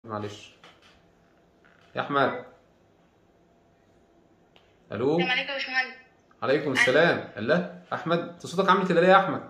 معلش يا احمد الو السلام عليكم يا باشمهندس عليكم السلام الله احمد انت صوتك عامل كده ليه يا احمد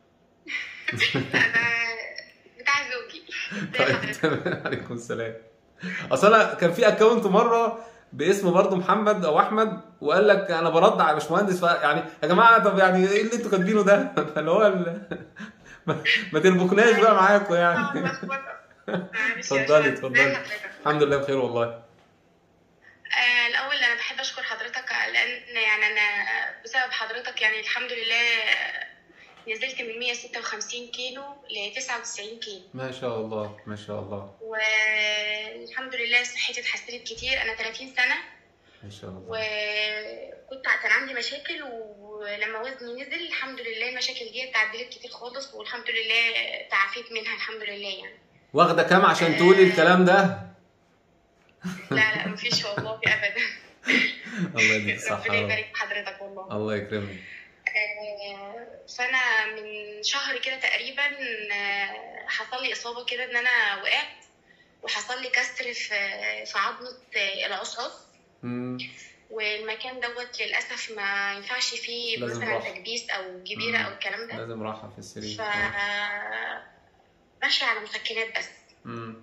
انا بتاع زوجي ازي طيب حضرتك؟ تمام عليكم السلام اصل انا كان في اكونت مره باسم برضه محمد او احمد وقال لك انا برد على باشمهندس يعني يا جماعه طب يعني ايه اللي انتوا كاتبينه ده فاللي هو ال... ما ما تربكناش بقى معاكم اه يعني لخبطة. معلش يا اتفضلي، باشمهندس. اتفضلي. ازي حضرتك؟ الحمد لله بخير والله آه، الأول أنا بحب أشكر حضرتك لأن يعني أنا بسبب حضرتك يعني الحمد لله نزلت من 156 كيلو ل 99 كيلو ما شاء الله ما شاء الله والحمد لله صحتي اتحسنت كتير أنا 30 سنة ما شاء الله وكنت كان عندي مشاكل ولما وزني نزل الحمد لله المشاكل دي اتعدلت كتير خالص والحمد لله تعافيت منها الحمد لله يعني واخده كام عشان تقولي الكلام ده لا لا مفيش والله ابدا الله يديك الصحه ربنا يا رب. يبارك في حضرتك والله الله يكرمك آه، فانا من شهر كده تقريبا آه، حصل لي اصابه كده ان انا وقعت وحصل لي كسر في في عظمه آه، العصعص مم. والمكان دوت للاسف ما ينفعش فيه لازم مثلا راحة. تكبيس او جبيره مم. او الكلام ده لازم راحه في السرير ف ماشيه على مسكنات بس مم.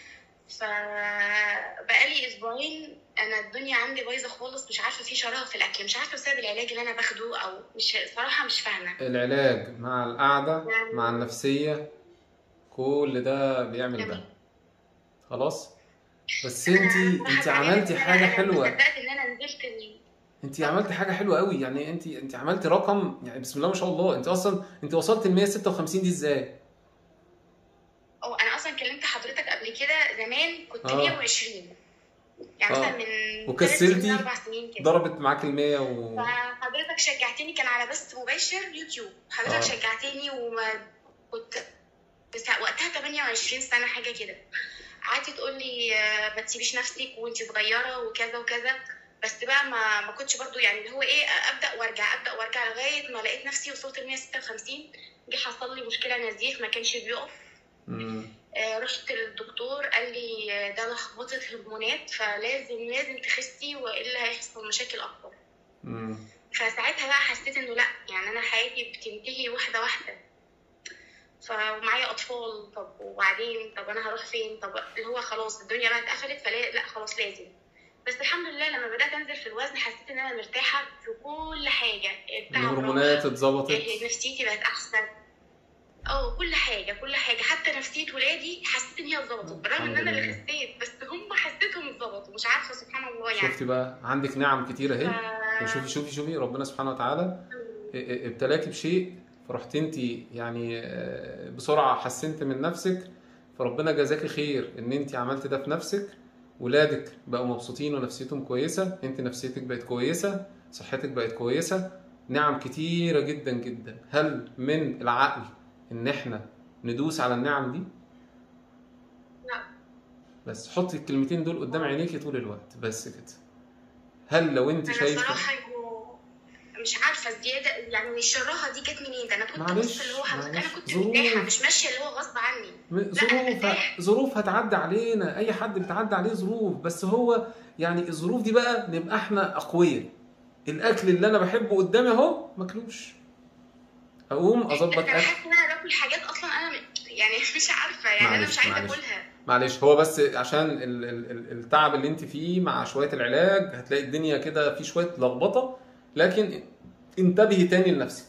فبقالي اسبوعين انا الدنيا عندي بايظه خالص مش عارفه في شراهه في الاكل مش عارفه بسبب العلاج اللي انا باخده او مش صراحه مش فاهمه العلاج مع القعده مع النفسيه كل ده بيعمل ده جميل. خلاص بس انت أنا انت حابة عملتي أعمل- حاجه أنا حلوه صدقت ان انا نزلت ال- انت عملتي حاجه حلوه قوي يعني انت انت عملتي رقم يعني بسم الله ما شاء الله انت اصلا انت وصلت ل 156 دي ازاي او انا اصلا كلمت حضرتك قبل كده زمان كنت آه. 120 يعني آه. مثلا من ثلاث وكسلتي؟ سنين اربع سنين كده ضربت معاك ال 100 و فحضرتك شجعتني كان على بث مباشر يوتيوب حضرتك آه. شجعتني وما كنت بس وقتها 28 سنه حاجه كده قعدت تقول لي آه، ما تسيبيش نفسك وانت صغيره وكذا وكذا بس بقى ما ما كنتش برضو يعني اللي هو ايه ابدا وارجع ابدا وارجع لغايه ما لقيت نفسي وصلت ل 156 جه حصل لي مشكله نزيف ما كانش بيقف مم. آه، رحت للدكتور قال لي آه، ده لخبطه هرمونات فلازم لازم تخسي والا هيحصل مشاكل اكبر مم. فساعتها بقى حسيت انه لا يعني انا حياتي بتنتهي واحده واحده فمعايا اطفال طب وبعدين طب انا هروح فين طب اللي هو خلاص الدنيا بقى اتقفلت فلا لا خلاص لازم بس الحمد لله لما بدات انزل في الوزن حسيت ان انا مرتاحه في كل حاجه التعب الهرمونات راح، اتظبطت آه، نفسيتي بقت احسن اه كل حاجه كل حاجه حتى نفسيه ولادي حسيت ان هي اتظبطت بالرغم ان انا اللي الحمد خسيت بس هم حسيتهم اتظبطوا مش عارفه سبحان الله يعني شفتي بقى عندك نعم كتير اهي ف- شوفي شوفي شوفي ربنا سبحانه وتعالى ابتلاكي بشيء فرحت انت يعني آه، بسرعه حسنت من نفسك فربنا جزاكي خير ان انت عملت ده في نفسك ولادك بقوا مبسوطين ونفسيتهم كويسه انت نفسيتك بقت كويسه صحتك بقت كويسه نعم كتيره جدا جدا هل من العقل ان احنا ندوس على النعم دي لا. بس حطي الكلمتين دول قدام عينيكي طول الوقت بس كده هل لو انت انا شايفه صراحه يبقوا- مش عارفه الزياده يعني الشراهه دي جت منين ده انا كنت معلش، بص اللي هو حضرتك انا معلش. كنت ظروف. مرتاحه مش ماشيه اللي هو غصب عني م- لا، أنا ظروف مرتاح. ظروف هتعدي علينا اي حد بتعدي عليه ظروف بس هو يعني الظروف دي بقى نبقى احنا اقوياء الاكل اللي انا بحبه قدامي اهو ماكلوش اقوم اظبط انا اكل حاسه ان انا باكل حاجات اصلا انا م- يعني مش عارفه يعني انا معلش، مش عايزه معلش. اكلها معلش هو بس عشان ال- ال- ال- التعب اللي انت فيه مع شويه العلاج هتلاقي الدنيا كده في شويه لخبطه لكن انتبهي تاني لنفسك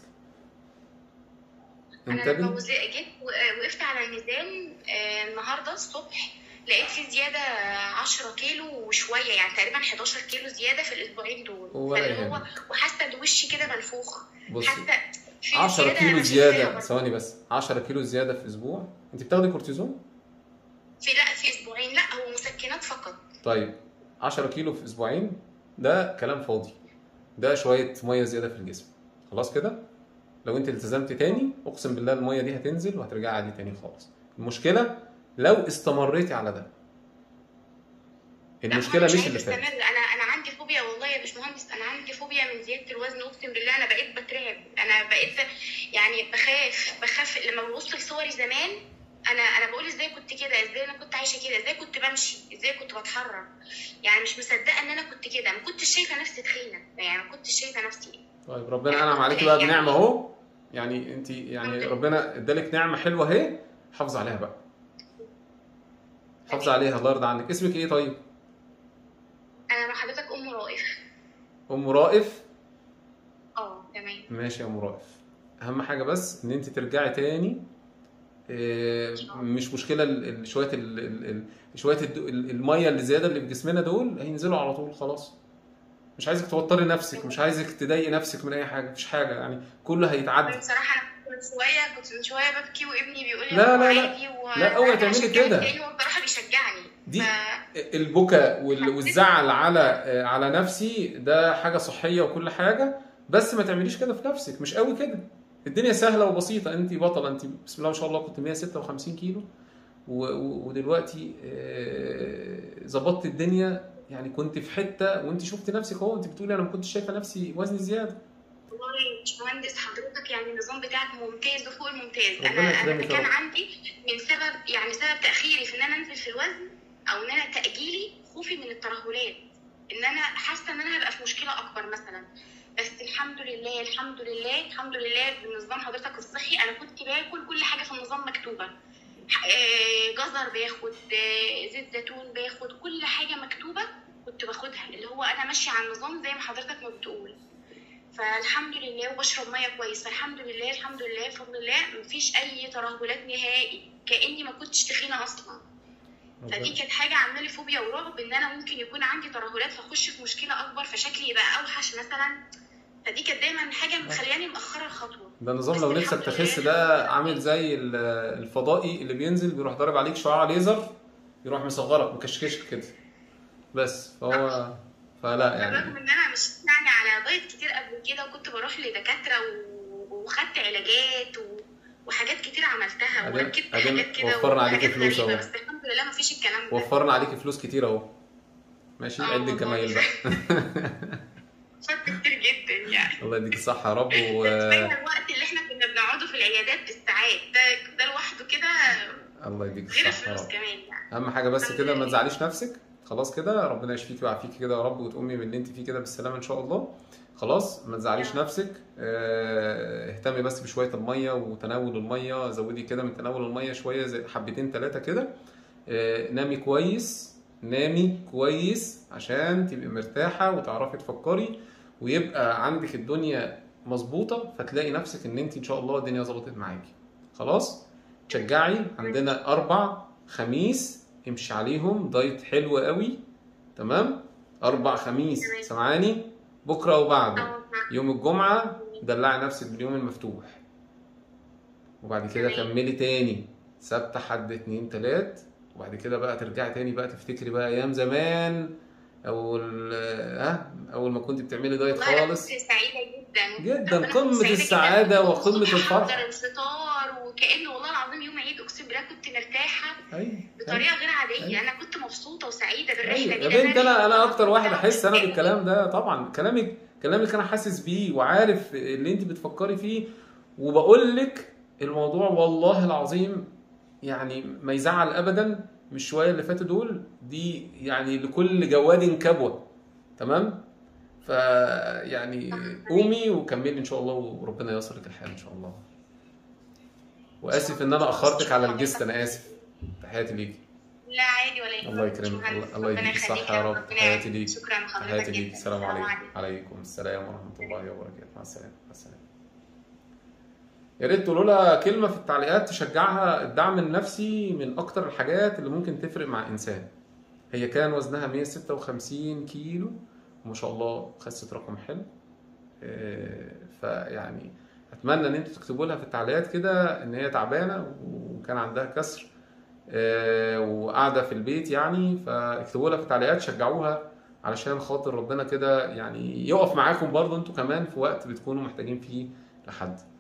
انا لما انتبهي وز- جيت و- وقفت على الميزان آه، النهارده الصبح لقيت في زياده 10 كيلو وشويه يعني تقريبا 11 كيلو زياده في الاسبوعين دول ولا فاللي هو يهمك. وحاسه ان وشي كده منفوخ بصي حاسه في 10 زيادة كيلو أنا مش زياده شايفاها. ثواني بس 10 كيلو زياده في اسبوع انت بتاخدي كورتيزون في لا في اسبوعين لا هو مسكنات فقط طيب 10 كيلو في اسبوعين ده كلام فاضي ده شويه ميه زياده في الجسم خلاص كده لو انت التزمت تاني اقسم بالله الميه دي هتنزل وهترجع عادي تاني خالص المشكله لو استمريتي على ده لا، المشكله هو مش عايز اللي استمر فات انا انا عندي فوبيا والله يا باشمهندس انا عندي فوبيا من زياده الوزن اقسم بالله انا بقيت بترعب انا بقيت يعني بخاف بخاف لما ببص لصوري زمان انا انا بقول ازاي كنت كده ازاي انا كنت عايشه كده ازاي كنت بمشي ازاي كنت بتحرك يعني مش مصدقه ان انا كنت كده ما كنتش شايفه نفسي تخينه يعني ما كنتش شايفه نفسي طيب ربنا انعم عليكي بقى بنعمه اهو يعني انت يعني ربنا ادالك نعمه حلوه اهي حافظ عليها بقى حافظ عليها الله يرضى عنك اسمك ايه طيب انا مع حضرتك ام رائف ام رائف اه تمام ماشي يا ام رائف اهم حاجه بس ان انت ترجعي تاني آه، مش مشكله ال- ال- شويه ال- ال- ال- شويه الد- ال- الميه اللي زياده اللي في جسمنا دول هينزلوا على طول خلاص مش عايزك توتري نفسك مش عايزك تضايقي نفسك من اي حاجه مفيش حاجه يعني كله هيتعدي بصراحه انا كنت من شويه كنت من شويه ببكي وابني بيقول لي لا، هو لا، لا. عادي و... لا، اوعي أنا تعملي هشجعك كده. تاني هو بصراحه بيشجعني دي ف... البكاء وال- والزعل على على نفسي ده حاجه صحيه وكل حاجه بس ما تعمليش كده في نفسك مش قوي كده الدنيا سهله وبسيطه انت بطله انت بسم الله ما شاء الله كنت 156 كيلو و- و- ودلوقتي آه، ظبطت الدنيا يعني كنت في حته وانت شفت نفسك اهو انت بتقولي انا ما كنتش شايفه نفسي وزني زياده والله يا باشمهندس حضرتك يعني النظام بتاعك ممتاز وفوق الممتاز ربنا انا انا يكرمك يا كان رب. عندي من سبب يعني سبب تاخيري في ان انا انزل في الوزن او ان انا تاجيلي خوفي من الترهلات ان انا حاسه ان انا هبقى في مشكله اكبر مثلا بس الحمد لله الحمد لله الحمد لله بنظام حضرتك الصحي انا كنت باكل كل حاجه في النظام مكتوبه آه، جزر باخد آه، زيت زيتون باخد كل حاجه مكتوبه كنت باخدها اللي هو انا ماشيه على النظام زي ما حضرتك ما بتقول فالحمد لله وبشرب ميه كويس فالحمد لله الحمد لله بفضل الله مفيش اي ترهلات نهائي كاني ما كنتش تخينه اصلا فدي كانت حاجه عامله لي فوبيا ورعب ان انا ممكن يكون عندي ترهلات فاخش في مشكله اكبر فشكلي يبقى اوحش مثلا فدي كانت دايما حاجه مخلياني مأخره الخطوه ده النظام لو بس نفسك الحمد تخس لله. ده عامل زي ال- الفضائي اللي بينزل بيروح ضارب عليك شعاع ليزر يروح مصغرك مكشكشك كده بس فهو فلا بالرغم يعني ان انا مش يعني على دايت كتير قبل كده وكنت بروح لدكاتره و- وخدت علاجات و... وحاجات كتير عملتها أدام- وركبت أدام حاجات كده وفرنا عليكي وحاجات فلوس غريبة، أهو. بس الحمد لله مفيش الكلام ده وفرنا عليكي فلوس كتير اهو ماشي آه عد والله. الجمايل بقى فرق كتير جدا يعني الله يديك الصحه يا رب و كفايه الوقت اللي احنا كنا بنقعده في العيادات بالساعات ده ده لوحده كده الله يديك غير الصحه يا الفلوس رب كمان يعني اهم حاجه بس الحمد كده ما لله. تزعليش نفسك خلاص كده ربنا يشفيكي ويعافيكي كده يا رب وتقومي من اللي انت فيه كده بالسلامه ان شاء الله خلاص ما تزعليش يا رب. نفسك اه، اهتمي بس بشويه الميه وتناول الميه زودي كده من تناول الميه شويه زي حبتين ثلاثه كده اه، نامي كويس نامي كويس عشان تبقي مرتاحه وتعرفي تفكري ويبقى عندك الدنيا مظبوطه فتلاقي نفسك ان انت ان شاء الله الدنيا ظبطت معاكي خلاص تشجعي عندنا اربع خميس امشي عليهم دايت حلو قوي تمام اربع خميس تمام. سمعاني بكره وبعده اه يوم الجمعه دلعي نفسك باليوم المفتوح وبعد كده تمام. كملي تاني سبت حد اتنين تلات وبعد كده بقى ترجعي تاني بقى تفتكري بقى ايام زمان اول ها اول ما كنت بتعملي دايت والله أنا خالص كنت سعيدة جدا جدا أنا كنت قمة سعيدة السعادة جدا. وقمة والصبح الفرح. أحضر الفطار وكأنه والله العظيم يوم عيد أقسم بالله كنت مرتاحة ايوه أيوة. بطريقة غير عادية أيوة. أنا كنت مبسوطة وسعيدة بالرحلة ايوه دي يا لأن بنت انا انا اكتر واحد كنت احس انا مبسوطة. بالكلام ده طبعا كلامك كلامك انا حاسس بيه وعارف اللي انت بتفكري فيه وبقول لك الموضوع والله العظيم يعني ما يزعل ابدا مش شويه اللي فاتوا دول دي يعني لكل جواد كبوه تمام فيعني قومي وكملي ان شاء الله وربنا ييسر لك الحال ان شاء الله واسف ان انا اخرتك على الجست انا اسف تحياتي ليكي لا عادي ولا يهمك الله يكرمك باشمهندس. الله- الله ربنا يديك يخليك الصحة يا رب. ربنا حياتي يعزك. ليك. شكرا لحضرتك تحياتي جدا. ليك السلام عليكم عليكم عليكم السلام ورحمة الله وبركاته مع السلامة مع السلامة يا ريت تقولوا لها كلمة في التعليقات تشجعها الدعم النفسي من أكتر الحاجات اللي ممكن تفرق مع إنسان هي كان وزنها 156 كيلو وما شاء الله خست رقم حلو آه، فيعني أتمنى إن أنتوا تكتبوا لها في التعليقات كده إن هي تعبانة وكان عندها كسر آه، وقاعدة في البيت يعني فاكتبوا لها في التعليقات شجعوها علشان خاطر ربنا كده يعني يقف معاكم برضه انتوا كمان في وقت بتكونوا محتاجين فيه لحد